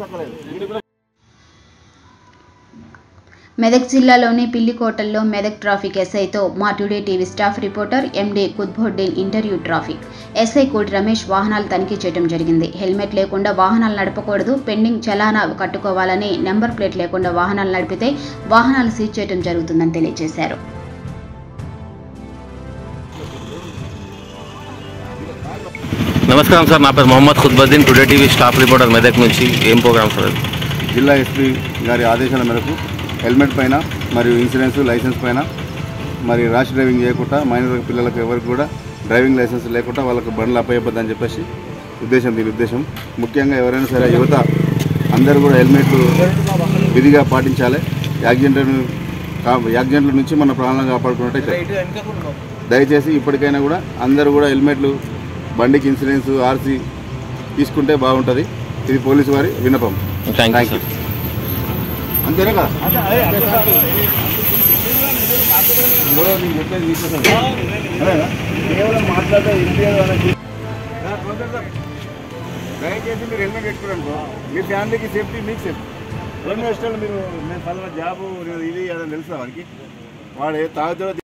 చక్కలేదు వీడు కూడా మెదక్ జిల్లాలోని పిల్లికోటల్లో మెదక్ ట్రాఫిక్ ఎస్ఐతో మా today TV staff reporter MD Qutbuddin interview traffic SI Koti Ramesh వాహనాలు తనిఖీ చేయడం జరిగింది హెల్మెట్ లేకుండా వాహనాలు నడపకూడదు పెండింగ్ చలానా కట్టుకోవాలని నెంబర్ ప్లేట్ లేకుండా వాహనాలు నడిపితే వాహనాలు సీజ్ చేయడం జరుగుతుందని తెలియజేశారు నమస్కారం సార్ నా పేరు Mohammed Qutbuddin today TV staff reporter Medak నుంచి ఏం ప్రోగ్రామ్ సార్ అది? జిల్లా ఎస్పీ గారి ఆదేశాల మేరకు హెల్మెట్ పైన మరియు ఇన్సూరెన్స్ లైసెన్స్ పైన మరి ర్యాష్ డ్రైవింగ్ చేయకుండా మైనర్ పిల్లలకు ఎవరికి కూడా డ్రైవింగ్ లైసెన్స్ లేకుండా వాళ్ళకు బండ్లు అప్పయ్యొద్దని చెప్పేసి ఉద్దేశం దీని ఉద్దేశం ముఖ్యంగా ఎవరైనా సరే యువత అందరూ కూడా హెల్మెట్ విధిగా పాటించాలి యాక్సిడెంట్ యాక్సిడెంట్ల నుంచి మన ప్రాణాలను కాపాడుకున్నట్టయితే దయచేసి ఇప్పటికైనా కూడా అందరూ కూడా హెల్మెట్లు బండికి ఇన్సూరెన్స్ ఆర్సీ తీసుకుంటే బాగుంటుంది ఇది పోలీసు వారి విన్నపం thank you thank you sir అంతేనా కదా ఇందులో నేను చెప్పేది తీసేసాను. సరేనా? కేవలం మాట్లాడితే ఇండియా దయచేసి మీరు హెల్మెట్ పెట్టుకోవడానికి మీ ఫ్యామిలీకి సేఫ్టీ మీకు సేఫ్టీ రెండు ఇష్టాలు మీరు నేను పలానా జాబు నేను ఇది అదని తెలుసా వాడికి వాడు ఏ తాగుతాడో